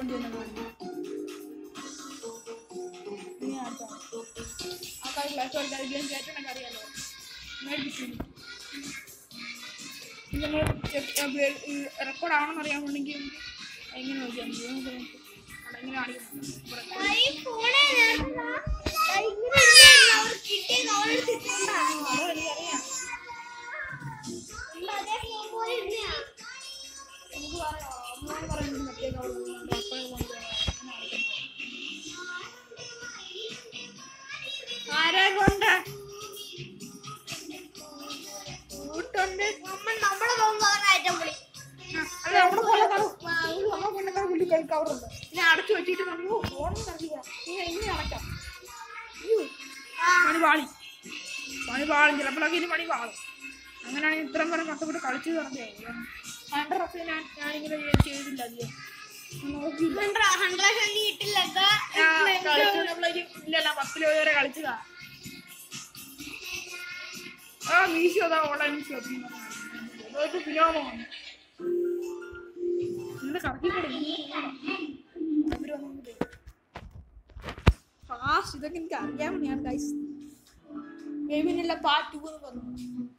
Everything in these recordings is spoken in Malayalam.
ചെയ്യുന്നത് ഇനി അടുത്ത ആ കാര്യം ക്ലാസ് കളിക്കാൻ ഗെയിം കയറ്റണൊക്കെ അറിയാലോ മേടിച്ചു നമ്മൾ റെക്കോർഡ് ആണെന്ന് അറിയാമെന്നുണ്ടെങ്കിൽ എങ്ങനെ നോക്കിയാൽ മതി നമുക്ക് നോക്കാം. അവിടെ എങ്ങനെ കാണിക്കുന്നു ഇവിടെ. അതോ എനിക്കറിയാം നമുക്ക് പറയാം അമ്മയോട് പറയുന്നത് മറ്റേ കവർ അപ്പോഴും ആരെ കൊണ്ട് കൂട്ടുണ്ട് അല്ല നമ്മുടെ പോലെ നമ്മളെ കൊണ്ടൊക്കെ പുള്ളി കൈ കവറുണ്ട് പിന്നെ അടച്ചു വെച്ചിട്ട് നമ്മൾ ഫോണും കറിയില്ല നീ എങ്ങനെ അടക്കാം അയ്യോ. പണി പാളി പണി പാളും ചിലപ്പോഴൊക്കെ ഇത് പണി പാളും അങ്ങനെയാണെങ്കിൽ ഇത്രയും പേരെ കഷ്ടപ്പെട്ട് കളിച്ചു പറഞ്ഞേ ഹൺഡ്രഡ് റഫ് ഞാൻ ഞാനിങ്ങനെ ചെയ്ത് ചെയ്തില്ല അധികം നോക്കിയില്ല ആ, കളിച്ചു നമ്മളൊരു ഇല്ലല്ല പത്തില് വരെ കളിച്ചതാ ആ മീശോ അതാ ഓൺലൈൻ മീശോ അതൊരു ഫിലോമാണ് ഇന്ന് കറക്കിക്കൂടെ അവര് വന്നു ഫാസ്റ്റ് ഇതൊക്കെ എനിക്ക് അറിയാൻ വേണ്ടിയാണ് ഗൈസ് ഗെയിമിനുള്ള പാർട്ട് ടു എന്ന് പറഞ്ഞു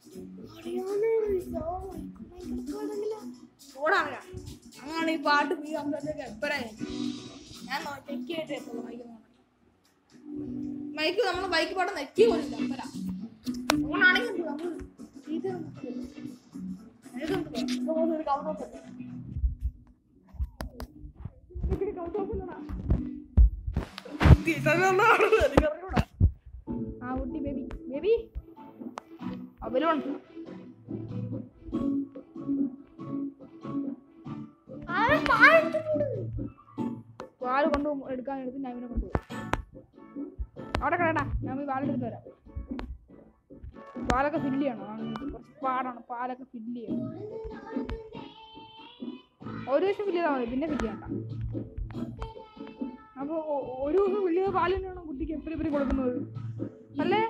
ഓടാറില്ല അങ്ങനെയാണ് ഈ പാട്ട് നീ അമ്പലത്തേക്ക് എപ്പോഴായി ഞാൻ ചെക്ക് ചെയ്തിട്ട് എത്തുള്ളൂ മൈക്ക് മൈക്ക് നമ്മൾ ബൈക്ക് പാടാൻ നെറ്റി പോലില്ല അമ്പല ഓണാണെങ്കിൽ നമ്മൾ ഇത് ആ കുട്ടി ബേബി ബേബി അവലുണ്ട് പാല് കൊണ്ട് എടുക്കാൻ എടുത്ത് ഞാൻ ഇവനെ കൊണ്ടുപോകും അവിടെ കിടടാ ഞാൻ പോയി പാലെടുത്ത് വരാം പാലൊക്കെ ഫില്ല് ചെയ്യണം ആ, കുറച്ച് പാടാണ് പാലൊക്കെ ഫില്ല് ചെയ്യണം ഒരു ദിവസം ഫില്ല് ചെയ്താൽ മതി പിന്നെ ഫില്ല് ചെയ്യണ്ട അപ്പോൾ ഒരു ദിവസം ഫില്ല് ചെയ്ത പാല് തന്നെയാണോ കുട്ടിക്ക് എപ്പോഴും എപ്പോഴും കൊടുക്കുന്നത് അല്ലേ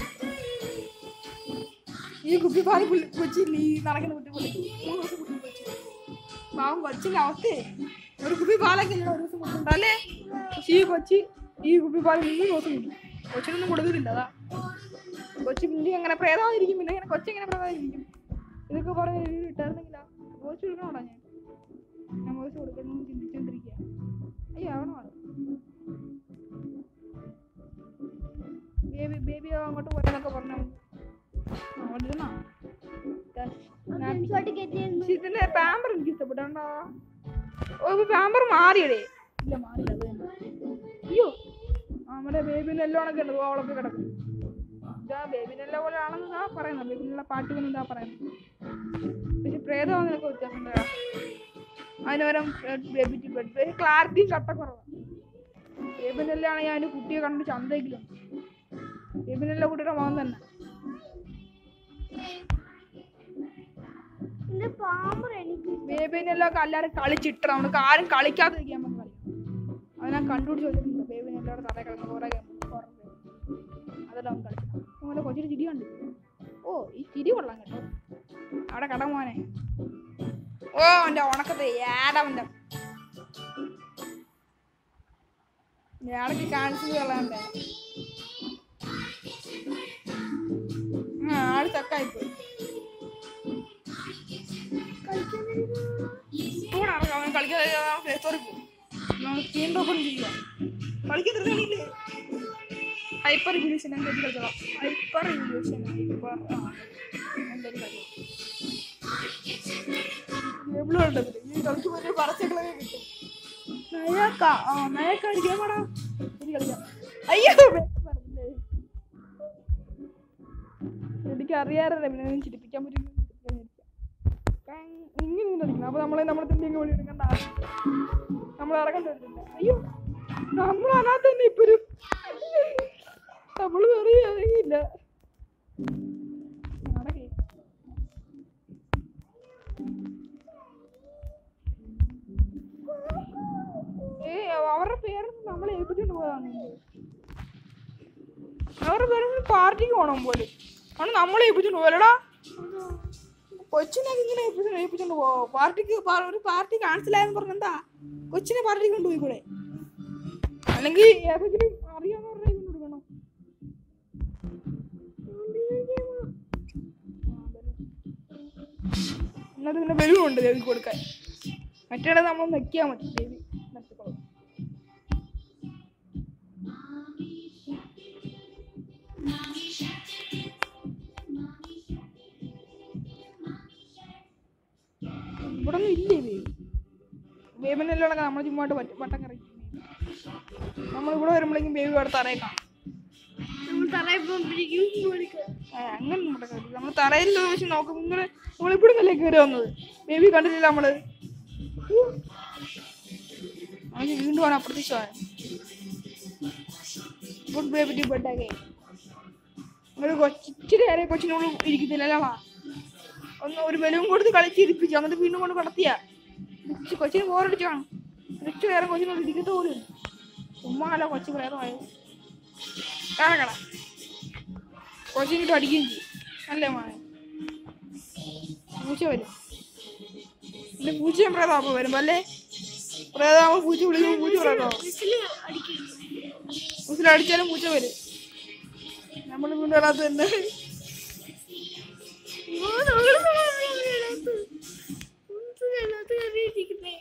ഈ കുപ്പി പാല് പുള്ളി കൊച്ചി നീ നടക്കുന്ന കുട്ടി പോലെ മൂന്ന് ദിവസം കുട്ടി കൊച്ചി പാവം കൊച്ചിന്റെ അവസ്ഥയെ ഒരു കുപ്പി പാലൊക്കെ ഇല്ല ഒരു ദിവസം കൊടുക്കണ്ട അല്ലേ പക്ഷെ ഈ കൊച്ചി ഈ കുപ്പി പാല് മൂന്ന് ദിവസം കുടിക്കും കൊച്ചിനൊന്നും കൊടുക്കുന്നില്ല അതാ കൊച്ചി പിന്നെ അങ്ങനെ പ്രേതാതിരിക്കും പിന്നെ ഇങ്ങനെ കൊച്ചെങ്ങനെ പ്രേതാതിരിക്കും ഇതൊക്കെ പറഞ്ഞ് എഴുതി ഇട്ടായിരുന്നെങ്കിലാ വോയിസ് കൊടുക്കണോടാ ഞാൻ ഞാൻ വോയിസ് കൊടുക്കണമെന്ന് ചിന്തിച്ചോണ്ടിരിക്കുക അയ്യോ ആവണമാണ് ബേബി ബേബി അങ്ങോട്ട് പോയെന്നൊക്കെ പറഞ്ഞു അവിടെ ഇരുന്നോ ഇതിന്റെ പാമ്പർ എനിക്ക് ഇഷ്ടപ്പെട്ടോ ഓ പാമ്പർ മാറിയടേ ഇല്ല മാറിയില്ല അത് തന്നെ അയ്യോ നമ്മുടെ ബേബിന്റെ എല്ലാം ഉണക്കെ ഉണ്ട് അവളൊക്കെ കിടക്കും ഇതാ ബേബിനെല്ലാം പോലെ ആണെന്ന് ഇതാ പറയുന്നത് ബേബിനുള്ള പാട്ട് വന്ന് ഇതാ പറയുന്നത് പക്ഷെ പ്രേതം നിനക്ക് വ്യത്യാസം തരാം അതിന് പകരം ബേബി ടു ബെഡ് ക്ലാരിറ്റിയും കട്ടക്കുറവാണ് ബേബിനെല്ലാം ആണെങ്കിൽ അതിന് കുട്ടിയെ കണ്ട് ചന്തയെങ്കിലും ബേബിനെല്ലാം കുട്ടിയുടെ മോൻ തന്നെ ബേബിനെല്ലാം ഒക്കെ എല്ലാവരും കളിച്ചിട്ട് നമുക്ക് ആരും കളിക്കാതിരിക്കാൻ നമുക്ക് കളിക്കാം അത് ഞാൻ കണ്ടുപിടിച്ച് വെച്ചിട്ടുണ്ട് ബേബിനെ എല്ലാവരും തറ കിടന്ന് കുറേ അതെല്ലാം അവൻ കളിച്ചു അങ്ങനെ കൊച്ചിന് ചിരി കണ്ടു ഓ ഈ ചിരി കൊള്ളാം കേട്ടോ അവിടെ കട മോനെ ഓ എൻ്റെ ഉണക്കത്തെ ഏടവൻ്റെ ഞാടക്ക് കാണിച്ചത് കളയണ്ടേ ആ ആള് ചക്കായിപ്പോയി ചൂടാണ് അവൻ കളിക്കാതെ ഫേസ്റ്റോറിൽ പോകും നമ്മൾ സ്ക്രീൻ ഓപ്പൺ ചെയ്യുക കളിക്കത്തില്ലേ ഹൈപ്പർ റിവല്യൂഷൻ എന്തായാലും കളിച്ചോളാം ഹൈപ്പർ റിവല്യൂഷൻ ഹൈപ്പർ എന്തായാലും കളിക്കാം ഗെയിമിലും ഉണ്ടത് ഈ കളിക്കുമ്പോൾ ഒരു പറച്ചക്കളൊക്കെ കിട്ടും നയക്ക ആ നയക്ക അടിക്കാൻ പാടാ ഇനി കളിക്കാം അയ്യോ പറഞ്ഞില്ലേ എനിക്ക് അറിയാറല്ലേ പിന്നെ ഞാൻ ചിരിപ്പിക്കാൻ പറ്റും ഇങ്ങനെ നിന്ന് അടിക്കണം അപ്പൊ നമ്മളെ നമ്മളെ തന്നെ വിളി എടുക്കണ്ട നമ്മൾ ഇറങ്ങേണ്ടി വരത്തില്ല അയ്യോ നമ്മൾ അതിനകത്ത് തന്നെ ഇപ്പൊ ഒരു നമ്മള് വേറെ ഇറങ്ങിയില്ല നടക്കേ ഏ അവരുടെ പേരൊന്നും നമ്മളെ ഏൽപ്പിച്ചോണ്ട് പോയതാണ് അവരുടെ പേരൊന്നും പാർട്ടിക്ക് പോകണം പോലും ആണ് നമ്മളെ ഏൽപ്പിച്ചോണ്ട് പോയല്ലടാ കൊച്ചിനൊക്കെ ഇങ്ങനെ ഏൽപ്പിച്ചോണ്ട് ഏൽപ്പിച്ചോണ്ട് പോവോ പാർട്ടിക്ക് പാ- ഒരു പാർട്ടി കാൻസൽ ആയെന്ന് പറഞ്ഞെന്താ കൊച്ചിനെ പാർട്ടി കൊണ്ടുപോയി കൂടെ അല്ലെങ്കിൽ ഏതെങ്കിലും അറിയാവുന്നവരുടെ കയ്യിൽ നിന്ന് കൊടുക്കണം എന്നിട്ട് പിന്നെ ബലൂൺ ഉണ്ട് ബേബിക്ക് കൊടുക്കാൻ മറ്റേ നമ്മൾ നെക്കിയാൽ മതി ബേബി നിർത്തിക്കോളും ഇവിടെ ഒന്നും ഇല്ലേ ബേബി ബേബിനെല്ലാം നമ്മൾ ചുമ്മാട്ട് പറ്റ വട്ടം കറക്കി നമ്മൾ ഇവിടെ വരുമ്പോഴേക്കും ബേബി അവിടെ തറയെ കാണും നമ്മൾ തറയിൽ പോകുമ്പോഴേക്കും കൊടുക്കുക ആ, അങ്ങനെ നടക്കരുത് നമ്മൾ തറയിൽ വെച്ച് നോക്കും ഇങ്ങനെ നമ്മളിപ്പോഴും അല്ലേ കയറി വന്നത് ബേബി കണ്ടിട്ടില്ല നമ്മള് നമുക്ക് വീണ്ടും ആണ് അപ്രത്യക്ഷമായ good baby to bed again ഒരു കൊച്ചിരി നേരെ കൊച്ചിനോട് ഇരിക്കുന്നില്ലല്ലോ ഒന്ന് ഒരു ബലൂൺ കൊടുത്ത് കളിച്ച് ഇരിപ്പിച്ചു എന്നിട്ട് വീണ്ടും കൊണ്ട് കടത്തിയ കൊച്ചിന് ബോറടിച്ചു കാണും റിച്ച് നേരം കൊച്ചിനോട് ഇരിക്കത്ത പോലും ഉമ്മാല കൊച്ചു പ്രേതമായത് കാണക്കട കൊച്ചിനിട്ട് അടിക്കുകയും ചെയ്യും അല്ലേ മോനെ പൂച്ച വരും പിന്നെ പൂച്ച പ്രേതാവുമ്പോ വരുമ്പോ അല്ലേ പ്രേതാവുമ്പോ പൂച്ച വിളിക്കുമ്പോ പൂച്ച പ്രേതാവും വിസില് അടിക്കും മുസിലടിച്ചാലും പൂച്ച വരും നമ്മൾ വീണ്ടും വരാത്ത തന്നെ ഓ, നമ്മള് അതിനകത്ത്. ഉം, അതിനകത്ത് കയറിയിരിക്കുന്നേ.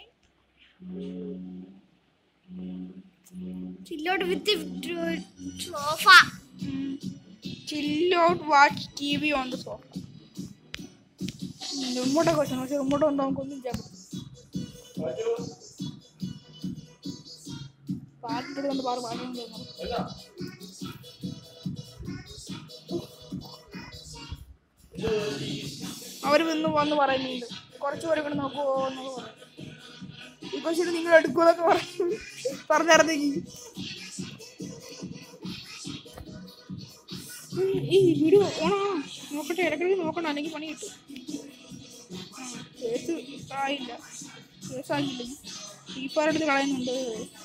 Chill out with sofa chill out watch T V on the sofa റിമോട്ടൊക്കെ വെച്ചാൽ പക്ഷെ റിമോട്ട് കൊണ്ട് നമുക്കൊന്നും ചെയ്യാൻ പറ്റും പാട്ടിട്ട് കൊണ്ട് പാറ് പാട്ടുണ്ട് അവർ വന്ന് വന്ന് പറയുന്നുണ്ട് കുറച്ച് പേരെ കൂടെ നോക്കുമോ എന്നൊക്കെ പറയും ഈ കൊച്ചിന് നിങ്ങൾ എടുക്കുമെന്നൊക്കെ പറയും പറഞ്ഞിറങ്ങി ഈ വീഡിയോ ഓണോ നോക്കട്ടെ ഇടയ്ക്കിടയ്ക്ക് നോക്കണം അല്ലെങ്കിൽ പണി കിട്ടും ആ, കേസ് ആയില്ല കേസ് ആയില്ല ടീപ്പാരെടുത്ത് കളയുന്നുണ്ട്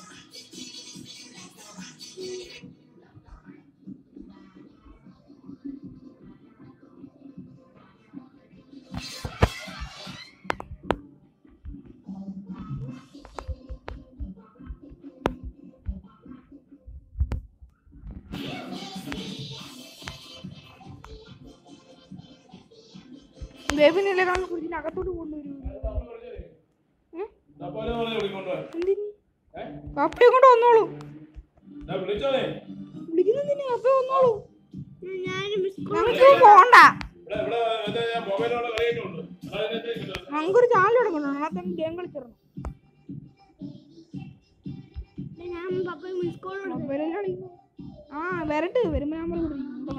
ബേബിനല്ലേ കാണുന്ന കുറിച്ചിന് അകത്തോട്ട് കൊണ്ടുവരും ഉം? എന്തിന് പപ്പയെ കൊണ്ട് വന്നോളൂ വിളിക്കുന്നതിന് പപ്പ വന്നോളൂ ഞാൻ മിസ് നമുക്ക് പോണ്ട നമുക്കൊരു ചാനൽ തുടങ്ങണം അതിനകത്ത് ഗെയിം കളിച്ചിരണം ഞാൻ പപ്പ മിസ് കോൾ കൊടുത്തു പപ്പയിലല്ലേ കളിക്കുന്നത് ആ വരട്ടെ വരുമ്പോ ഞാൻ പറഞ്ഞു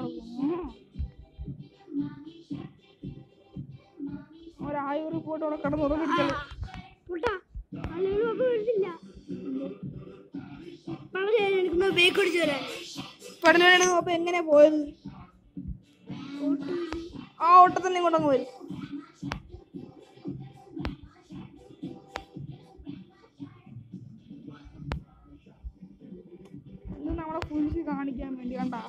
ഒരായിരം റിപ്പോർട്ട് അവിടെ കിടന്ന് ഉറങ്ങിടിച്ചത് കൂട്ടാ അല്ലെങ്കിൽ പപ്പ വിളിച്ചില്ല പറഞ്ഞു എടുക്കുന്ന ബേക്ക് അടിച്ചു വരാൻ പഠനം അപ്പൊ എങ്ങനെയാ പോയത് ആ ഓട്ടത്തന്നെ ഇങ്ങോട്ടങ്ങ് വരും ഇത് നമ്മളെ കുരിശ് കാണിക്കാൻ വേണ്ടി കണ്ടാ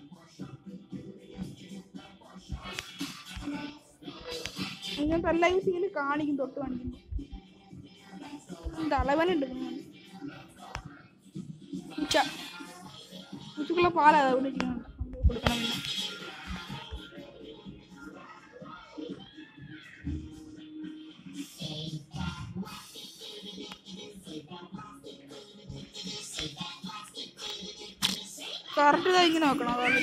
ഇങ്ങനത്തെ എല്ലാ യൂസിങ്ങിൽ കാണിക്കും തൊട്ട് കാണിക്കുന്നു തലവനുണ്ട് ഉച്ച ഉച്ചക്കുള്ള പാലാ ഇവിടെ ഇരിക്കുന്നുണ്ട് നമുക്ക് കൊടുക്കണം പിന്നെ കറക്റ്റ് ഇങ്ങനെ വെക്കണം അതാണ്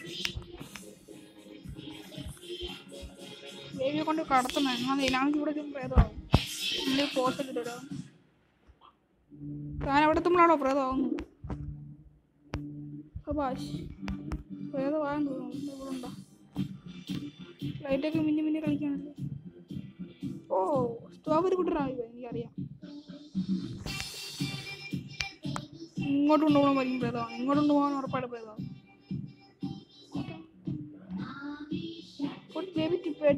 ബേബിയെ കൊണ്ട് കടത്തണം എന്നാൽ ഇനാമി ഇവിടെ പ്രേതമാവും നമ്മൾ പോസ്റ്റ് ഇട്ടിടാം താൻ അവിടെ എത്തുമ്പോഴാണോ പ്രേതമാവുന്നത് കപാഷ് പ്രേതമാകാൻ തോന്നുന്നു ഇവിടെ ഉണ്ടോ ലൈറ്റൊക്കെ മിന്നി മിന്നി കളിക്കാണല്ലോ ഓ സ്ട്രോബെറി കുട്ടനായി എനിക്കറിയാം ഇങ്ങോട്ട് കൊണ്ടുപോകണം വരും പ്രേതമാണ് ഇങ്ങോട്ട് കൊണ്ടുപോകാൻ ഉറപ്പായിട്ട് പ്രേതമാണ് Put baby to bed.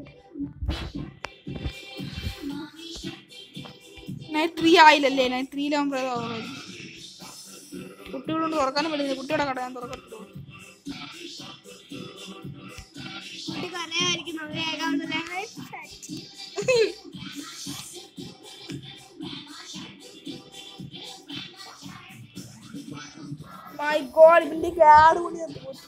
Night three ആയില്ലല്ലേ നൈറ്റ് ത്രീയിലാകുമ്പോൾ പ്രേതമാകുമായിരിക്കും കുട്ടികളോട് തുറക്കാനും പറ്റില്ല കുട്ടിയുടെ കട ഞാൻ തുറക്കത്തുള്ളൂ കുട്ടി കരയായിരിക്കും നമുക്ക് ഏകാന്തത മൈ ഗോഡ് ഇതിന്റെ കാട് കൊണ്ട് ഞാൻ തോറ്റു.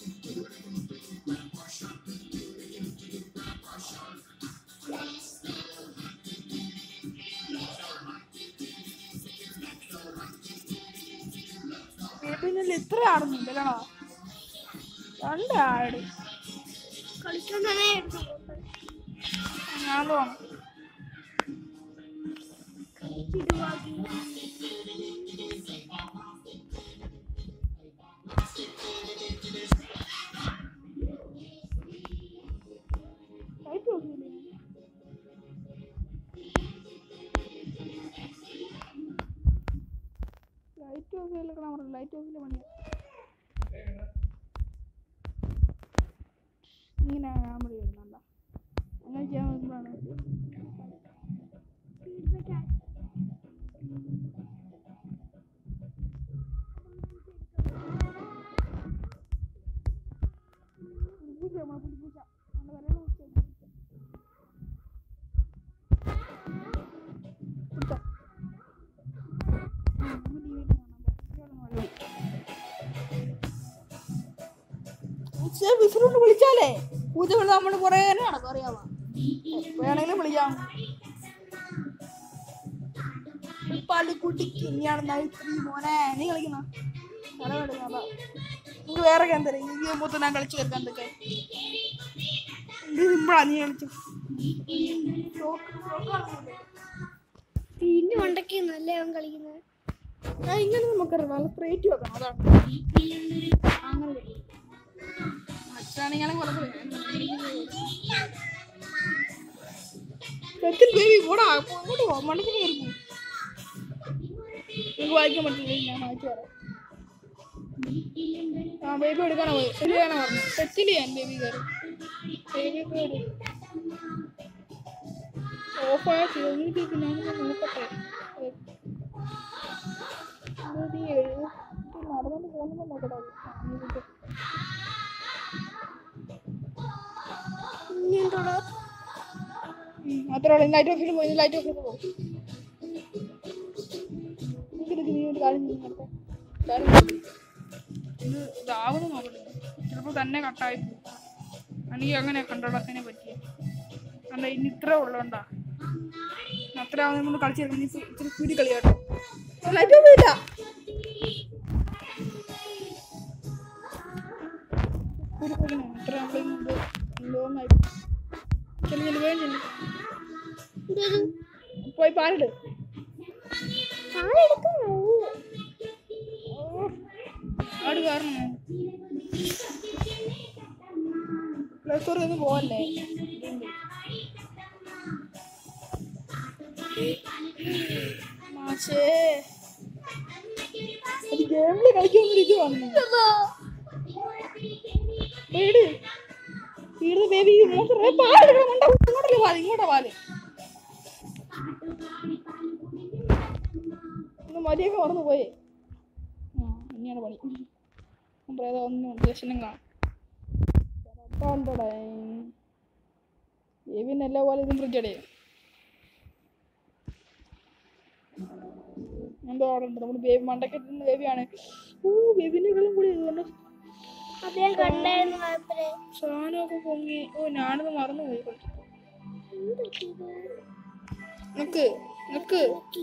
പിന്നെ ഇത്ര ആടുന്നില്ല രണ്ടാട് കളിക്കുന്നതേ ഞാൻ തോന്നുന്നു ലൈറ്റ് ഓഫ് ചെയ്യില്ലേ? ലൈറ്റ് ഓഫ് ചെയ്യലൊക്കെ പറഞ്ഞു ലൈറ്റ് ഓഫ് ചെയ്യല പണിയാ ഇങ്ങനെ ഞാൻ മതി വരുന്നുണ്ടോ അങ്ങനെ ചെയ്യാൻ നോക്കുമ്പോഴാണ് പൂച്ച നമ്മളെ പുലിപ്പൂച്ച നല്ല വിലയുള്ള പൂച്ചയാണ്. പിടിച്ചോ. ഉം, നമുക്ക് TV യിൽ കാണാം. ഇയാളൊന്ന് വരൂ. പൂച്ചയെ വിസിലുകൊണ്ട് വിളിച്ചാലേ പൂച്ച വിളിച്ച് നമ്മുടെ പുറകെ തന്നെ നടക്കും അറിയാമോ വേണമെങ്കിലും വിളിക്കാം പാല് കുട്ടിക്ക് ഇനിയാണ് നൈത്രി മോനെ നീ കളിക്കുന്ന നിങ്ങക്ക് വേറെ എന്തരം ഈ മൊത്തം ഞാൻ കളിച്ചു കേൾക്കാൻ എന്തൊക്കെ ഇത് സിമ്പിളാ നീ കളിച്ചു പിന്നെ ഉണ്ടക്കുന്നല്ലേ അവൻ കളിക്കുന്നത് ആ ഇങ്ങനെ നമുക്കറിയാം നല്ല സ്ട്രേറ്റ് വെക്കണം അതാണ് അങ്ങനെ അച്ഛനാണെങ്കിൽ സത്യൻ ബേബി കൂടാ ഇങ്ങോട്ട് പോ മണ്ടത്തിന് കയറി പോ നിങ്ങൾക്ക് വായിക്കാൻ പറ്റില്ല ഞാൻ വായിച്ചു പറയാം ആ ബേബി എടുക്കാനാ പോയി ശരിയാണ് പറഞ്ഞു തെറ്റില്ല ഞാൻ ബേബി കയറി ബേബി കയറി ഓഫായ ചെയ്തിട്ട് ഞാൻ നോക്കട്ടെ ഇരുപത്തി എഴുപത്തി നടന്നു പോകുന്നുണ്ടോ നോക്കട്ടെ ഇരുപത്തി ഇനി എന്തോടാ അത്ര ലൈറ്റ് ഓഫിൽ പോയി ലൈറ്റ് ഓഫിൽ പോകും നീ ഒരു കാര്യം ചെയ്യ് നേരത്തെ. കാര്യം ചെയ്യ്. ഇത് ഇതാവുന്നു നോക്കട്ടെ ചിലപ്പോൾ തന്നെ കട്ടായി പോകും എനിക്ക് അങ്ങനെ കണ്ടോളത്തിനെ പറ്റിയ അല്ല ഇനി ഇത്ര ഉള്ളതുകൊണ്ടാ അത്ര ആവുന്ന നമ്മൾ കളിച്ചെടുക്കും ഇനി ഇച്ചിരി സ്പീഡിൽ കളി കേട്ടോ ലൈറ്റ് ഓഫ് ഇല്ല സ്പീഡിൽ കളിക്കണം ഇത്ര നമ്മളിത് ലോങ് ആയി ചെല്ലു ചെല്ലു വേഗം ചെല്ലു എന്തേലും പോയി പാലിട് പാലെടുക്കുന്നു ആട് കാരണം പ്ലേ സ്റ്റോറിൽ ഒന്നും പോവല്ലേ മാഷേ അത് ഗെയിമിൽ കളിക്കുന്ന ഇത് വന്നു വീട് വീട് ബേബി മോശം പാലെടുക്കണം ഇങ്ങോട്ടല്ലേ പാല് ഇങ്ങോട്ടാ പാല് ഒന്ന് മതിയൊക്കെ മറന്നു പോയേ ആ ഇനിയാണ് പണി പ്രേതം ഒന്നും ദർശനം കാണാം കണ്ടോടെ ബേബിന് എല്ലാ പോലെ ഇതും ഫ്രിഡ്ജടേ എന്തോ അവിടെ ഉണ്ട് നമ്മുടെ ബേബി മണ്ടക്കെട്ടുന്ന ബേബിയാണ് ഓ ബേബിനെക്കാളും കൂടി ഇതുകൊണ്ട് അത് ഞാൻ കണ്ടായിരുന്നു കുഴപ്പമില്ല സാധനമൊക്കെ പൊങ്ങി ഓ ഞാനത് മറന്നുപോയി നിക്ക് നിക്ക്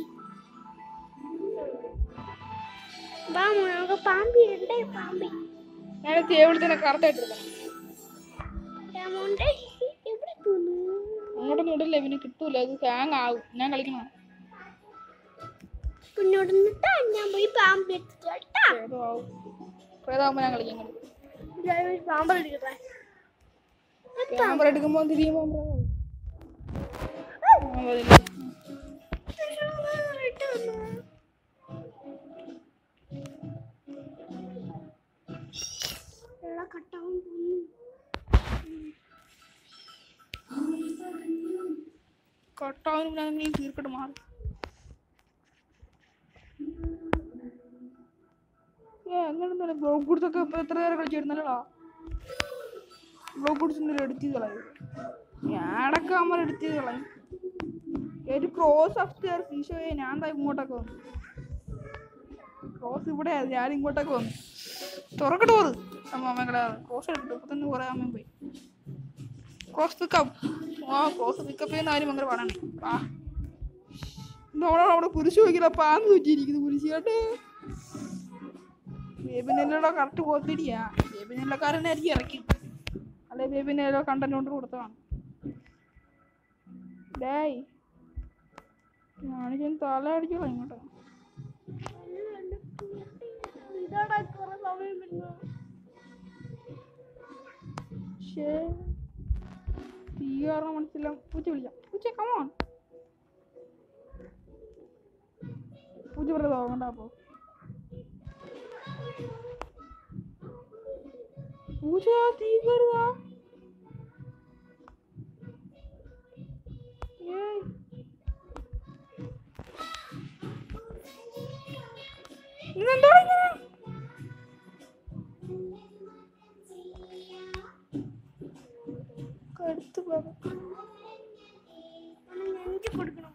വാ മോനെ, നമുക്ക് പാമ്പി ഇടണ്ടേ പാമ്പി ഞാൻ ടേബിളിൽ തന്നെ കറക്റ്റായിട്ട് എടുക്കണം രാമോന്റെ എവിടെ പോന്നു അങ്ങോട്ടൊന്നും ഇടില്ല പിന്നെ കിട്ടൂല അത് ഹാങ് ആവും ഞാൻ കളിക്കണം കുഞ്ഞോട് നിന്നിട്ടാ ഞാൻ പോയി പാമ്പ് എടുത്തിട്ടാ ഏതോ ആവും പ്രേതാവുമ്പോ ഞാൻ കളിക്കാൻ കളി പാമ്പ് എടുക്കട്ടെ ക്യാമറ എടുക്കുമ്പോ തിരിയുമ്പോ പ്രേതാവും. ആ, അതില്. വെള്ളം കട്ടാവും തോന്നുന്നു കട്ടാവുന്ന പിന്നെ അതങ്ങനെ തീർക്കട്ട് മാറും ഏ അങ്ങനെ ബ്ലോക്ക് കൊടുത്തൊക്കെ ഇപ്പൊ എത്ര നേരം കളിച്ചിരുന്നല്ലോടാ ബ്ലോക്ക് കൊടുത്ത് എഡിറ്റ് ചെയ്ത് കളയും ഞാനൊക്കെ നമ്മൾ എഡിറ്റ് ചെയ്ത് കളയും ഒരു ക്രോസ് അപ്സ്റ്റേർ ഫീഷോ ഞാൻ എന്താ ഇങ്ങോട്ടൊക്കെ വന്നു ക്രോസ് ഇവിടെ ഞാൻ ഇങ്ങോട്ടൊക്കെ വന്നു തുറക്കട്ട് പോത് അമ്മമ്മകളെ ക്രോസ് എടുത്തിട്ട് ഇപ്പൊ തന്നെ കുറെ അമ്മയും പോയി ക്രോസ് പിക്കപ്പ് ആ ക്രോസ് പിക്കപ്പ് ചെയ്യുന്ന കാര്യം ഭയങ്കര പാടാണ് ആ നമ്മളെ അവിടെ കുരിശ് വയ്ക്കില്ല പാന്ന് വെച്ചിരിക്കുന്നു കുരിശ് കേട്ട് ബേബിനെല്ലോ കറക്റ്റ് പോത്തിടിയാ ബേബിനെല്ലക്കാരനായിരിക്കും ഇറക്കി അല്ലെ ബേബിനെല്ലോ കണ്ടന്റ് കൊണ്ട് കൊടുത്തതാണ് ഡേയ് ഞാനിങ്ങനെ തല അടിച്ചോളാം ഇങ്ങോട്ട് ഇതാടാ കുറെ സമയം വരുന്നത് ഷേ തീ കാരണം മനസ്സില്ല പൂച്ച വിളിക്കാം പൂച്ച കമോൺ പൂച്ച വെറുതെ തോന്നണ്ട അപ്പോ പൂച്ച തീ കയറുതാ ഏയ് ഇതെന്താ ഇങ്ങനെ കടുത്ത് പോകാം എനിക്ക് കൊടുക്കണം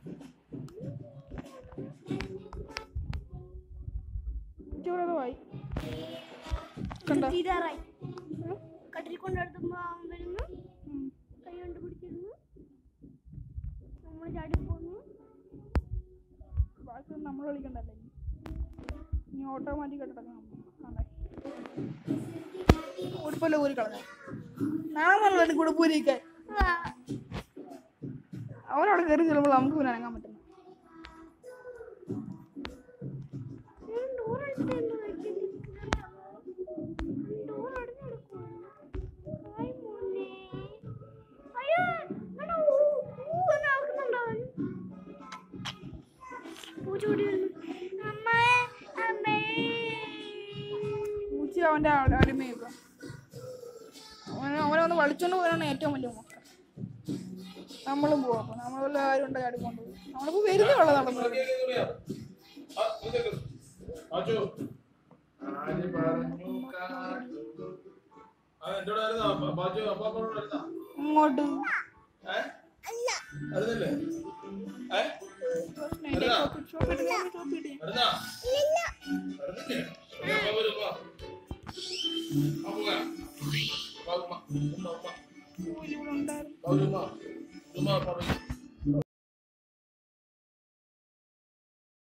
ചോറവായി കണ്ട തീരാറായി കട്ടിൽ കൊണ്ടെടുത്തുമ്പോ അവൻ വരുന്നു കൈ കൊണ്ട് പിടിച്ചിരുന്നു നമ്മൾ ചാടി പോന്നു ബാക്കി നമ്മൾ കളിക്കണ്ടല്ലേ ഇനി ഓട്ടോമാറ്റിക് കിടക്കണം ഉടുപ്പല്ല ഊരി കളഞ്ഞ നാളെ എനിക്ക് ഉടുപ്പൂരിക്കാൻ അവനവിടെ കയറി ചെല്ലുമ്പോൾ നമുക്ക് പിന്നെ അനങ്ങാൻ പറ്റുന്നു ഡോർ അടിച്ചിട്ട് എന്താ ഡോർ അടഞ്ഞു ഹായ് മോനെ അയ്യോ എടാ, ഊ, ഊ എന്ന് ആക്കുന്നുണ്ടോ അവൻ? പൂച്ച ഓടി വന്നു. അമ്മേ, അമ്മേ. പൂച്ച അവൻ്റെ അടിമയൊക്കെ അവനെ അവനെ ഒന്ന് വലിച്ചോണ്ട് പോകാനാണ് ഏറ്റവും വലിയ മോക്കം നമ്മളും പോവാം അപ്പൊ നമ്മൾ വല്ല കാര്യം ഉണ്ടെങ്കിൽ അടി കൊണ്ടുപോകും നമ്മളിപ്പോ വരുന്നേ ഉള്ള നടന്നു ആര് പറഞ്ഞു കാട്ടു? ആ, എന്നോട് ആയിരുന്നോ? ബ- ബാജു അപ്പാപ്പനോട് ആയിരുന്നോ? ഇങ്ങോട്ട് ഏ? അറിഞ്ഞില്ലേ? ഏ? ഷോപ്പിട്ട് ഷോപ്പിട്ട് ഷോപ്പിട്ട് അറിഞ്ഞോ? അറിഞ്ഞില്ലേ? ഏ, അപ്പാ വരൂ, വാ. ആ, പോകാം. വാ, ഉമ്മ. ഉമ്മ, ഉമ്മ. ഇവിടെ ഉണ്ടായിരുന്നു